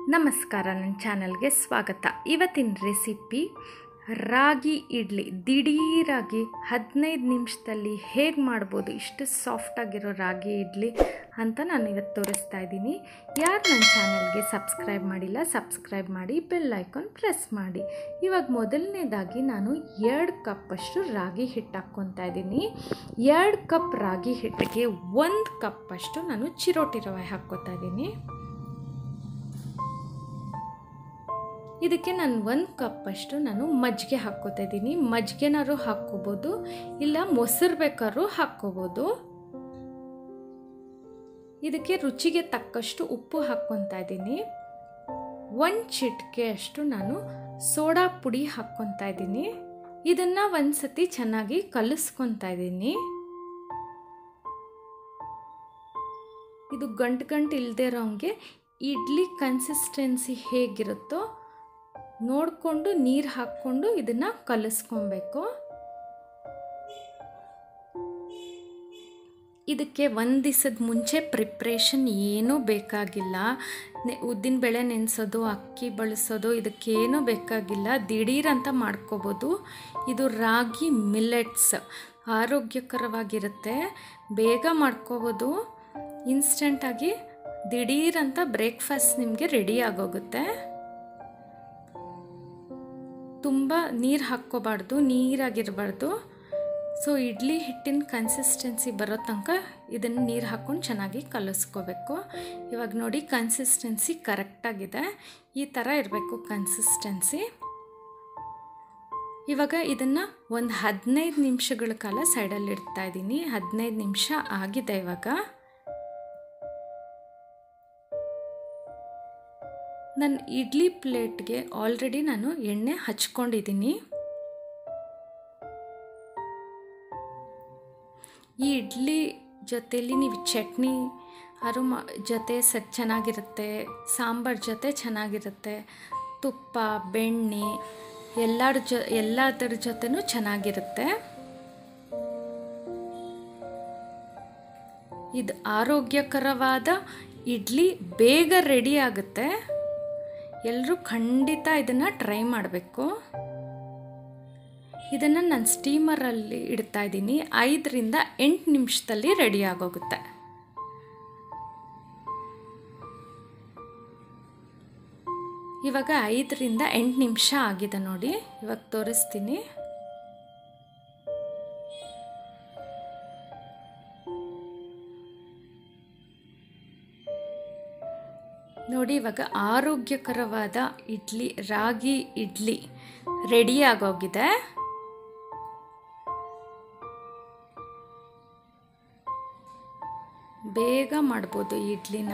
ನಮಸ್ಕಾರ ನನ್ನ ಚಾನಲ್ಗೆ ಸ್ವಾಗತ ಇವತ್ತಿನ ರೆಸಿಪಿ ರಾಗಿ ಇಡ್ಲಿ ದಿಢೀರಾಗಿ ಹದಿನೈದು ನಿಮಿಷದಲ್ಲಿ ಹೇಗೆ ಮಾಡ್ಬೋದು ಇಷ್ಟು ಸಾಫ್ಟಾಗಿರೋ ರಾಗಿ ಇಡ್ಲಿ ಅಂತ ನಾನು ಇವತ್ತು ತೋರಿಸ್ತಾ ಇದ್ದೀನಿ ಯಾರು ನನ್ನ ಚಾನಲ್ಗೆ ಸಬ್ಸ್ಕ್ರೈಬ್ ಮಾಡಿಲ್ಲ ಸಬ್ಸ್ಕ್ರೈಬ್ ಮಾಡಿ ಬೆಲ್ ಐಕಾನ್ ಪ್ರೆಸ್ ಮಾಡಿ ಇವಾಗ ಮೊದಲನೇದಾಗಿ ನಾನು ಎರಡು ಕಪ್ಪಷ್ಟು ರಾಗಿ ಹಿಟ್ಟು ಹಾಕ್ಕೊತಾ ಇದ್ದೀನಿ ಎರಡು ಕಪ್ ರಾಗಿ ಹಿಟ್ಟಿಗೆ ಒಂದು ಕಪ್ಪಷ್ಟು ನಾನು ಚಿರೋಟಿ ರವೆ ಹಾಕ್ಕೊತಾ ಇದ್ದೀನಿ ಇದಕ್ಕೆ ನಾನು ಒಂದು ಕಪ್ಪಷ್ಟು ನಾನು ಮಜ್ಜಿಗೆ ಹಾಕ್ಕೋತಾ ಇದ್ದೀನಿ ಮಜ್ಜಿಗೆನಾದ್ರು ಹಾಕ್ಕೋಬೋದು ಇಲ್ಲ ಮೊಸರು ಬೇಕಾದ್ರೂ ಹಾಕ್ಕೋಬೋದು ಇದಕ್ಕೆ ರುಚಿಗೆ ತಕ್ಕಷ್ಟು ಉಪ್ಪು ಹಾಕ್ಕೊತಾ ಇದ್ದೀನಿ ಒಂದು ಚಿಟಿಕೆ ಅಷ್ಟು ನಾನು ಸೋಡಾ ಪುಡಿ ಹಾಕ್ಕೊತಾ ಇದ್ದೀನಿ ಇದನ್ನು ಒಂದು ಸತಿ ಚೆನ್ನಾಗಿ ಕಲಿಸ್ಕೊತಾ ಇದ್ದೀನಿ ಇದು ಗಂಟು ಗಂಟು ಇಲ್ಲದೆ ಇರೋಂಗೆ ಇಡ್ಲಿ ಕನ್ಸಿಸ್ಟೆನ್ಸಿ ಹೇಗಿರುತ್ತೋ ನೋಡಿಕೊಂಡು ನೀರು ಹಾಕ್ಕೊಂಡು ಇದನ್ನು ಕಲಿಸ್ಕೊಬೇಕು ಇದಕ್ಕೆ ಒಂದು ದಿವಸದ ಮುಂಚೆ ಪ್ರಿಪ್ರೇಷನ್ ಏನೂ ಬೇಕಾಗಿಲ್ಲ ಉದ್ದಿನ ಬೇಳೆ ನೆನೆಸೋದು ಅಕ್ಕಿ ಬಳಸೋದು ಇದಕ್ಕೇನೂ ಬೇಕಾಗಿಲ್ಲ ದಿಢೀರಂತ ಮಾಡ್ಕೋಬೋದು ಇದು ರಾಗಿ ಮಿಲೆಟ್ಸ್ ಆರೋಗ್ಯಕರವಾಗಿರುತ್ತೆ ಬೇಗ ಮಾಡ್ಕೋಬೋದು ಇನ್ಸ್ಟೆಂಟಾಗಿ ದಿಢೀರಂತ ಬ್ರೇಕ್ಫಾಸ್ಟ್ ನಿಮಗೆ ರೆಡಿ ಆಗೋಗುತ್ತೆ ತುಂಬ ನೀರು ಹಾಕ್ಕೋಬಾರ್ದು ನೀರಾಗಿರಬಾರ್ದು ಸೊ ಇಡ್ಲಿ ಹಿಟ್ಟಿನ ಕನ್ಸಿಸ್ಟೆನ್ಸಿ ಬರೋ ತನಕ ಇದನ್ನು ನೀರು ಹಾಕ್ಕೊಂಡು ಚೆನ್ನಾಗಿ ಕಲಿಸ್ಕೋಬೇಕು ಇವಾಗ ನೋಡಿ ಕನ್ಸಿಸ್ಟೆನ್ಸಿ ಕರೆಕ್ಟಾಗಿದೆ ಈ ಥರ ಇರಬೇಕು ಕನ್ಸಿಸ್ಟೆನ್ಸಿ ಇವಾಗ ಇದನ್ನು ಒಂದು ಹದಿನೈದು ನಿಮಿಷಗಳ ಕಾಲ ಸೈಡಲ್ಲಿ ಇಡ್ತಾ ಇದ್ದೀನಿ ಹದಿನೈದು ನಿಮಿಷ ಆಗಿದೆ ಇವಾಗ ನನ್ನ ಇಡ್ಲಿ ಪ್ಲೇಟ್ಗೆ ಆಲ್ರೆಡಿ ನಾನು ಎಣ್ಣೆ ಹಚ್ಕೊಂಡಿದ್ದೀನಿ ಈ ಇಡ್ಲಿ ಜೊತೆಲಿ ನೀವು ಚಟ್ನಿ ಅರು ಮಾ ಜೊತೆ ಸ ಚೆನ್ನಾಗಿರುತ್ತೆ ಸಾಂಬಾರು ಜೊತೆ ಚೆನ್ನಾಗಿರುತ್ತೆ ತುಪ್ಪ ಬೆಣ್ಣೆ ಎಲ್ಲರ ಜೊ ಎಲ್ಲದರ ಜೊತೆನೂ ಚೆನ್ನಾಗಿರುತ್ತೆ ಇದು ಆರೋಗ್ಯಕರವಾದ ಇಡ್ಲಿ ಬೇಗ ರೆಡಿ ಆಗುತ್ತೆ ಎಲ್ಲರೂ ಖಂಡಿತ ಇದನ್ನು ಟ್ರೈ ಮಾಡಬೇಕು ಇದನ್ನು ನಾನು ಸ್ಟೀಮರಲ್ಲಿ ಇಡ್ತಾ ಇದ್ದೀನಿ ಐದರಿಂದ ಎಂಟು ನಿಮಿಷದಲ್ಲಿ ರೆಡಿ ಆಗೋಗುತ್ತೆ ಇವಾಗ ಐದರಿಂದ ಎಂಟು ನಿಮಿಷ ಆಗಿದೆ ನೋಡಿ ಇವಾಗ ತೋರಿಸ್ತೀನಿ ನೋಡಿ ಇವಾಗ ಆರೋಗ್ಯಕರವಾದ ಇಡ್ಲಿ ರಾಗಿ ಇಡ್ಲಿ ರೆಡಿ ಆಗೋಗಿದೆ ಬೇಗ ಮಾಡ್ಬೋದು ಇಡ್ಲಿನ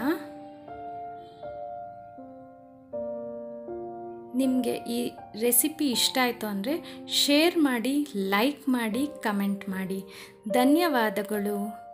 ನಿಮಗೆ ಈ ರೆಸಿಪಿ ಇಷ್ಟ ಆಯಿತು ಅಂದರೆ ಶೇರ್ ಮಾಡಿ ಲೈಕ್ ಮಾಡಿ ಕಮೆಂಟ್ ಮಾಡಿ ಧನ್ಯವಾದಗಳು